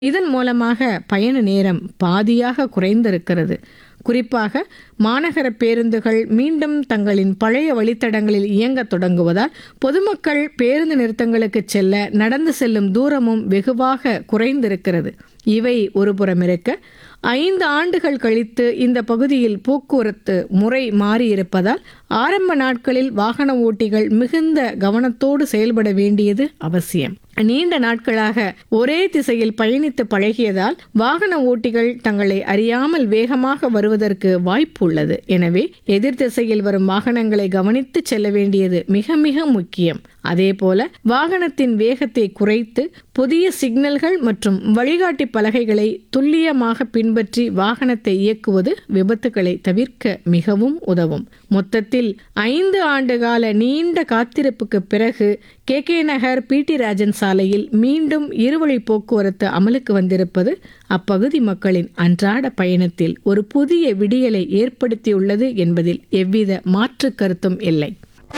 இதன் மூலமாக பயண நேரம் பாதியாக குறைந்திருக்கிறது குறிப்பாக மாநகர பேருந்துகள் மீண்டும் தங்களின் பழைய வழித்தடங்களில் இயங்கத் தொடங்குவதால் பொதுமக்கள் பேருந்து நிறுத்தங்களுக்கு செல்ல நடந்து செல்லும் தூரமும் வெகுவாக குறைந்திருக்கிறது இவை ஒருபுறம் இருக்க ஐந்து ஆண்டுகள் கழித்து இந்த பகுதியில் போக்குவரத்து முறை மாறியிருப்பதால் ஆரம்ப நாட்களில் வாகன ஓட்டிகள் மிகுந்த கவனத்தோடு செயல்பட வேண்டியது அவசியம் நீண்ட நாட்களாக ஒரே திசையில் பயணித்து பழகியதால் வாகன ஓட்டிகள் தங்களை அறியாமல் வேகமாக வருவதற்கு வாய்ப்பு உள்ளது எனவே எதிர் திசையில் வரும் வாகனங்களை கவனித்து செல்ல வேண்டியது மிக மிக முக்கியம் அதேபோல வாகனத்தின் வேகத்தை குறைத்து புதிய சிக்னல்கள் மற்றும் வழிகாட்டி பலகைகளை துல்லியமாக பின்பற்றி வாகனத்தை இயக்குவது விபத்துகளை தவிர்க்க மிகவும் உதவும் மொத்தத்தில் ஐந்து ஆண்டுகால நீண்ட காத்திருப்புக்கு பிறகு K K Nagar P T Rajan சாலையில் மீண்டும் இருவழி போக்குவரத்து அமலுக்கு வந்திருப்பது அப்பகுதி மக்களின் அன்றாட பயணத்தில் ஒரு புதிய விடியலை ஏற்படுத்தியுள்ளது என்பதில் எவ்வித மாற்று கருத்தும் இல்லை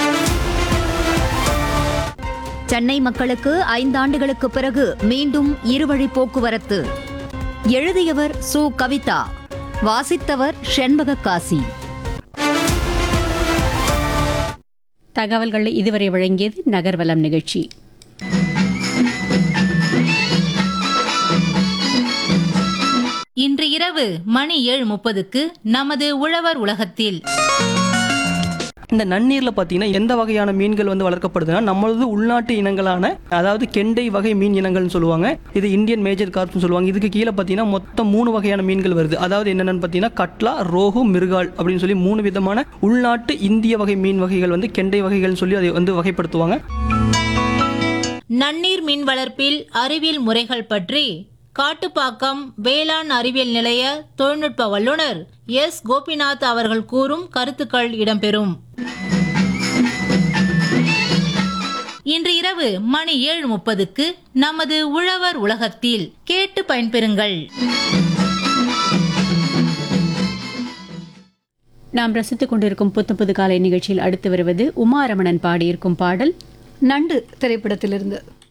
சென்னை மக்களுக்கு ஐந்தாண்டுகளுக்கு பிறகு மீண்டும் இருவழி போக்குவரத்து எழுதியவர் சு கவிதா வாசித்தவர் செண்பக காசி தகவல்களை இதுவரை வழங்கியது நகர்வலம் நிகழ்ச்சி இன்று இரவு மணி ஏழு முப்பதுக்கு நமது உழவர் உலகத்தில் இந்த நன்னீர்ல பார்த்தீங்கன்னா எந்த வகையான மீன்கள் வந்து வளர்க்கப்படுதுன்னா நம்மளது உள்நாட்டு இனங்களான அதாவது கெண்டை வகை மீன் இனங்கள்னு சொல்லுவாங்க இது இந்தியன் மேஜர் கார்ப்னு சொல்லுவாங்க இதுக்கு கீழே பார்த்தீங்கன்னா மொத்தம் மூணு வகையான மீன்கள் வருது அதாவது என்னென்னு பார்த்தீங்கன்னா கட்லா ரோகு மிருகால் அப்படின்னு சொல்லி மூணு விதமான உள்நாட்டு இந்திய வகை மீன் வகைகள் வந்து கெண்டை வகைகள்னு சொல்லி அதை வந்து வகைப்படுத்துவாங்க நன்னீர் மீன் வளர்ப்பில் அறிவியல் முறைகள் பற்றி காட்டுப்பாக்கம் வேளாண் அறிவியல் நிலைய தொழில்நுட்ப வல்லுநர் எஸ் கோபிநாத் அவர்கள் கூறும் கருத்துக்கள் இடம்பெறும் இன்று இரவு மணி ஏழு முப்பதுக்கு நமது உழவர் உலகத்தில் கேட்டு பயன்பெறுங்கள் நாம் ரசித்துக் கொண்டிருக்கும் புத்த புது காலை நிகழ்ச்சியில் அடுத்து வருவது உமாரமணன் பாடியிருக்கும் பாடல் நண்டு திரைப்படத்திலிருந்து